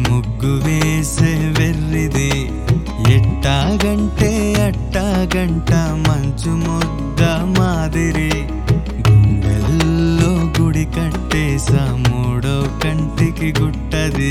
ముగ్గు వేసే వెర్రిది ఎట్టాగంటే అట్టాగంట మంచు ముద్ద మాదిరి గుండెల్లో గుడి కట్టేసా మూడో కంటికి గుట్టది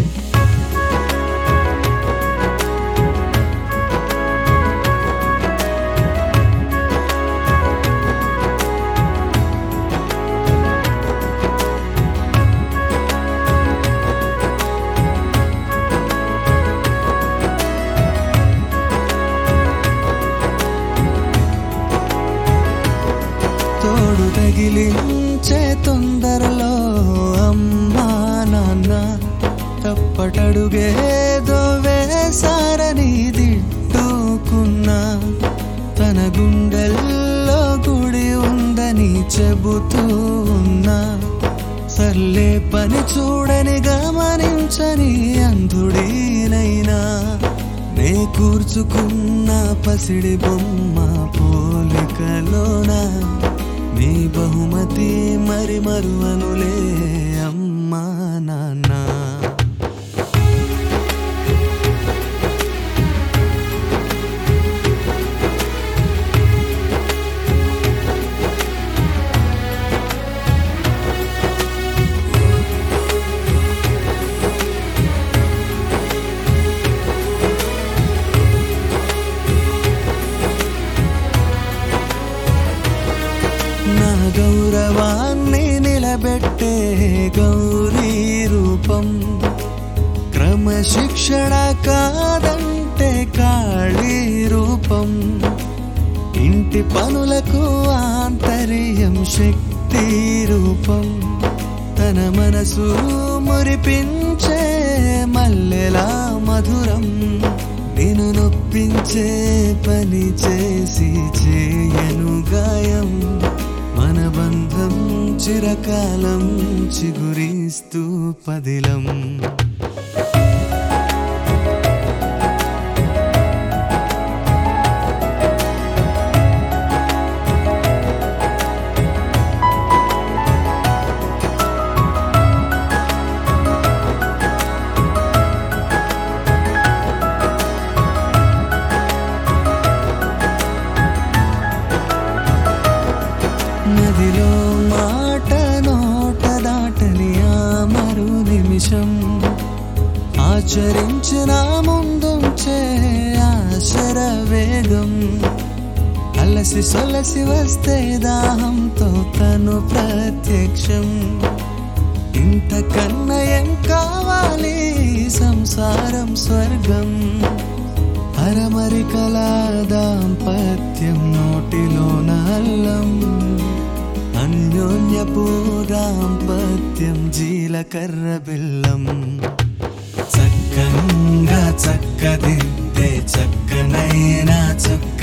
తోడు తగిలించే తొందరలో అమ్మా నాన్న తప్పటడుగేదో వేసారని దిట్టుకున్నా తన గుండెల్లో గుడి ఉందని చెబుతూ ఉన్నా సర్లే పని చూడని గమనించని అంధుడీనైనా నే కూర్చుకున్న పసిడి బొమ్మ పోలికలోన నీ బహుమతి మరి మరువనులే అమ్మా నాన్న నా గౌరవాన్ని నిలబెట్టే గౌరీ రూపం క్రమశిక్షణ కాదంటే కాళీ రూపం ఇంటి పనులకు ఆంతర్యం శక్తి రూపం తన మనసు మురిపించే మల్లెలా మధురం నేను నొప్పించే పని చేసి చేయను గాయం మన బంధం చిరకాలం చిగురిస్తూ పదిలం నదిలో మాట నోట దాటని ఆ మరు నిమిషం ఆచరించిన ముందుంచే ఆశర వేగం అలసి సొలసి వస్తే దాహంతో తను ప్రత్యక్షం ఇంతకన్నా ఏం కావాలి సంసారం స్వర్గం అరమరికల దాంపత్యం నోటిలోన అల్లం అన్యోన్యపు దాంపత్యం జీలకర్ర బెల్లం చక్కంగా చక్కదిద్దే చక్కనైనా చక్క